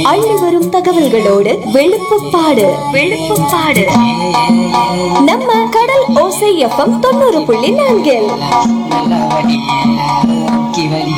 அள்ளி வரும் தகவல்களோடு வெளுப்புப்பாடு வெளுப்புப்பாடு நம்ம கடல் ஓசை எஃப்எம் தொண்ணூறு புள்ளி நான்கில் நல்லா வடி கி வடி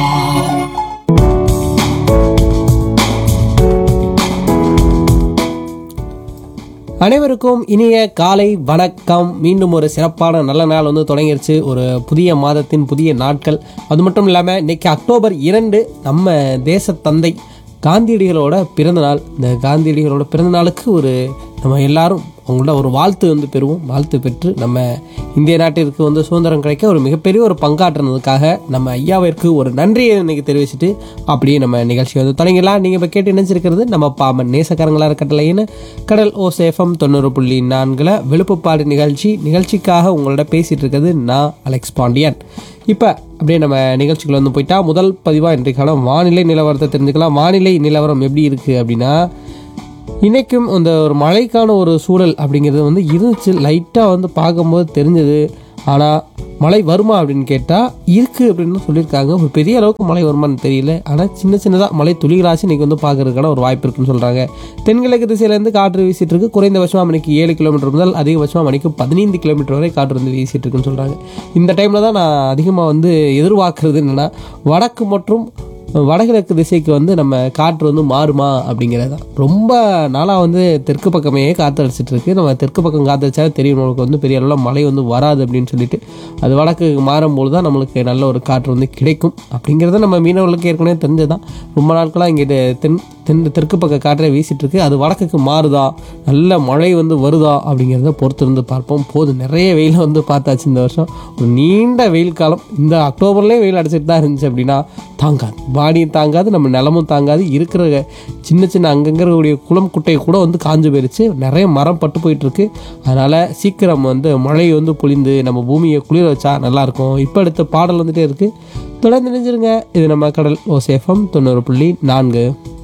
அனைவருக்கும் இனிய காலை வணக்கம் மீண்டும் ஒரு சிறப்பான நல்ல நாள் வந்து தொடங்கிருச்சு ஒரு புதிய மாதத்தின் புதிய நாட்கள் அது மட்டும் இல்லாமல் இன்னைக்கு அக்டோபர் இரண்டு நம்ம தேச தந்தை காந்தியடிகளோட பிறந்த நாள் இந்த காந்தியடிகளோட பிறந்த நாளுக்கு ஒரு நம்ம எல்லாரும் அவங்களோட ஒரு வாழ்த்து வந்து பெறுவோம் வாழ்த்து பெற்று நம்ம இந்திய நாட்டிற்கு வந்து சுதந்திரம் கிடைக்க ஒரு மிகப்பெரிய ஒரு பங்காற்றுனதுக்காக நம்ம ஐயாவிற்கு ஒரு நன்றியை இன்னைக்கு தெரிவிச்சுட்டு அப்படியே நம்ம நிகழ்ச்சி வந்து தொடங்கிடலாம் நீங்கள் இப்போ கேட்டு நினைச்சிருக்கிறது நம்ம பாமன் நேசக்காரங்களா இருக்கட்டலைன்னு கடல் ஓ சேஃபம் தொண்ணூறு புள்ளி நான்கில் விழுப்புப்பாடு நிகழ்ச்சி நிகழ்ச்சிக்காக உங்களோட பேசிகிட்டு இருக்கிறது நான் அலெக்ஸ் பாண்டியன் இப்போ அப்படியே நம்ம நிகழ்ச்சிக்குள்ள வந்து போயிட்டா முதல் பதிவாக இன்றைக்கான வானிலை நிலவரத்தை தெரிஞ்சுக்கலாம் வானிலை நிலவரம் எப்படி இருக்குது அப்படின்னா இன்றைக்கும் அந்த ஒரு மழைக்கான ஒரு சூழல் அப்படிங்கிறது வந்து இருந்துச்சு லைட்டாக வந்து பார்க்கும்போது தெரிஞ்சது ஆனால் மழை வருமா அப்படின்னு கேட்டால் இருக்குது அப்படின்னு சொல்லியிருக்காங்க ஒரு பெரிய அளவுக்கு மழை வருமான்னு தெரியல ஆனால் சின்ன சின்னதாக மழை துளிகளாச்சு இன்றைக்கி வந்து பார்க்கறதுக்கான ஒரு வாய்ப்பு இருக்குன்னு சொல்கிறாங்க தென்கிழக்கு திசையிலேருந்து காற்று வீசிட்டு இருக்கு குறைந்தபட்சமாக மணிக்கு ஏழு கிலோமீட்டர் முதல் அதிகபட்சமாக மணிக்கு பதினைந்து கிலோமீட்டர் வரை காற்று வந்து வீசிட்டு இருக்குன்னு சொல்கிறாங்க இந்த டைமில் தான் நான் அதிகமாக வந்து எதிர்பார்க்கறது என்னென்னா வடக்கு மற்றும் வடகிழக்கு திசைக்கு வந்து நம்ம காற்று வந்து மாறுமா அப்படிங்கிறது தான் ரொம்ப நாளாக வந்து தெற்கு பக்கமே காற்று அடிச்சிட்டு இருக்கு நம்ம தெற்கு பக்கம் காற்று அடிச்சா தெரியும் நம்மளுக்கு வந்து பெரிய அளவில் மழை வந்து வராது அப்படின்னு சொல்லிட்டு அது வடக்கு மாறும்போது தான் நம்மளுக்கு நல்ல ஒரு காற்று வந்து கிடைக்கும் அப்படிங்கிறத நம்ம மீனவர்களுக்கு ஏற்கனவே தெரிஞ்சதான் ரொம்ப நாட்களாக இங்கே தென் தென் தெற்கு பக்க காற்றே வீசிட்டு இருக்கு அது வடக்குக்கு மாறுதா நல்ல மழை வந்து வருதா அப்படிங்கிறத பொறுத்து இருந்து பார்ப்போம் போதும் நிறைய வெயில் வந்து பார்த்தாச்சு இந்த வருஷம் ஒரு நீண்ட வெயில் காலம் இந்த அக்டோபர்லேயே வெயில் அடிச்சிட்டு தான் இருந்துச்சு அப்படின்னா தாங்காது பாடியும் தாங்காது நம்ம நிலமும் தாங்காது இருக்கிற சின்ன சின்ன அங்கங்கே இருக்கக்கூடிய குளம் குட்டையை கூட வந்து காஞ்சு போயிருச்சு நிறைய மரம் பட்டு போயிட்டு இருக்கு அதனால் சீக்கிரம் வந்து மழை வந்து பொழிந்து நம்ம பூமியை குளிர வச்சா நல்லாயிருக்கும் இப்போ அடுத்த பாடல் வந்துட்டே இருக்குது தொடர்ந்து நினைஞ்சிருங்க இது நம்ம கடல் ஓசேஃபம் தொண்ணூறு புள்ளி நான்கு